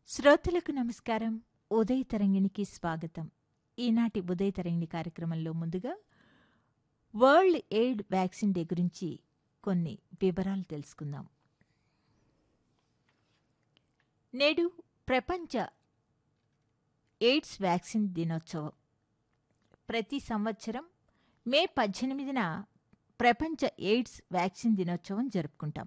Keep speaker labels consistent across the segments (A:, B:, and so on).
A: శ్రోతలకు నమస్కారం ఉదయ తరంగిణికి స్వాగతం ఈనాటి ఉదయ తరంగిణి కార్యక్రమంలో ముందుగా వరల్డ్ ఎయిడ్ వ్యాక్సిన్ డే గురించి కొన్ని వివరాలు తెలుసుకుందాం నేడు ప్రపంచ ఎయిడ్స్ వ్యాక్సిన్ దినోత్సవం ప్రతి సంవత్సరం మే పద్దెనిమిదిన ప్రపంచ ఎయిడ్స్ వ్యాక్సిన్ దినోత్సవం జరుపుకుంటాం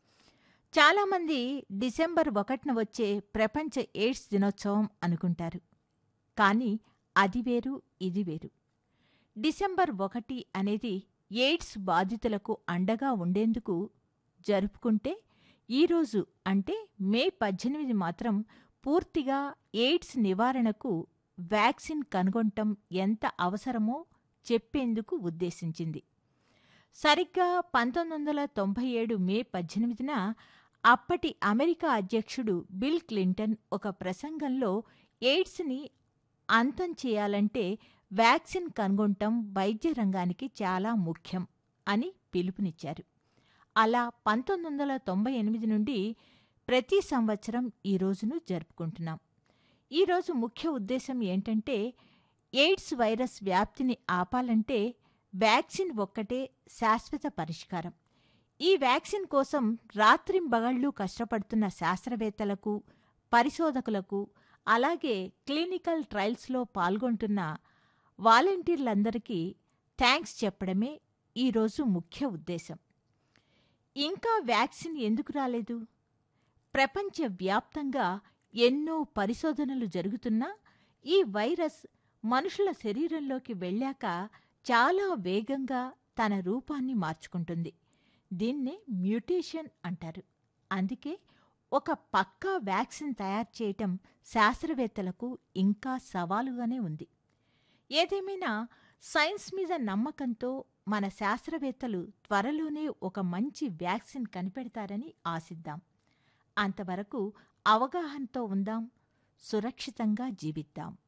A: చాలామంది డిసెంబర్ ఒకటిన వచ్చే ప్రపంచ ఎయిడ్స్ దినోత్సవం అనుకుంటారు కానీ అది వేరు ఇది వేరు డిసెంబర్ ఒకటి అనేది ఎయిడ్స్ బాధితులకు అండగా ఉండేందుకు జరుపుకుంటే ఈరోజు అంటే మే పద్దెనిమిది మాత్రం పూర్తిగా ఎయిడ్స్ నివారణకు వ్యాక్సిన్ కనుగొనటం ఎంత అవసరమో చెప్పేందుకు ఉద్దేశించింది సరిగ్గా పంతొమ్మిది వందల తొంభై ఏడు మే పద్దెనిమిదిన అప్పటి అమెరికా అధ్యక్షుడు బిల్ క్లింటన్ ఒక ప్రసంగంలో ఎయిడ్స్ని అంతం చేయాలంటే వ్యాక్సిన్ కనుగొనటం వైద్య రంగానికి చాలా ముఖ్యం అని పిలుపునిచ్చారు అలా పంతొమ్మిది వందల తొంభై ఎనిమిది నుండి ప్రతి సంవత్సరం ఈ రోజును జరుపుకుంటున్నాం ఈరోజు ముఖ్య ఉద్దేశం ఏంటంటే ఎయిడ్స్ వైరస్ వ్యాప్తిని ఆపాలంటే వ్యాక్సిన్ ఒక్కటే శాశ్వత పరిష్కారం ఈ వ్యాక్సిన్ కోసం రాత్రింబగళ్ళు కష్టపడుతున్న శాస్త్రవేత్తలకు పరిశోధకులకు అలాగే క్లినికల్ ట్రయల్స్లో పాల్గొంటున్న వాలంటీర్లందరికీ థ్యాంక్స్ చెప్పడమే ఈరోజు ముఖ్య ఉద్దేశం ఇంకా వ్యాక్సిన్ ఎందుకు రాలేదు ప్రపంచవ్యాప్తంగా ఎన్నో పరిశోధనలు జరుగుతున్నా ఈ వైరస్ మనుషుల శరీరంలోకి వెళ్ళాక చాలా వేగంగా తన రూపాన్ని మార్చుకుంటుంది దీన్నే మ్యూటేషన్ అంటారు అందుకే ఒక పక్కా వ్యాక్సిన్ తయారు చేయటం శాస్త్రవేత్తలకు ఇంకా సవాలుగానే ఉంది ఏదేమైనా సైన్స్ మీద నమ్మకంతో మన శాస్త్రవేత్తలు త్వరలోనే ఒక మంచి వ్యాక్సిన్ కనిపెడతారని ఆశిద్దాం అంతవరకు అవగాహనతో ఉందాం సురక్షితంగా జీవిద్దాం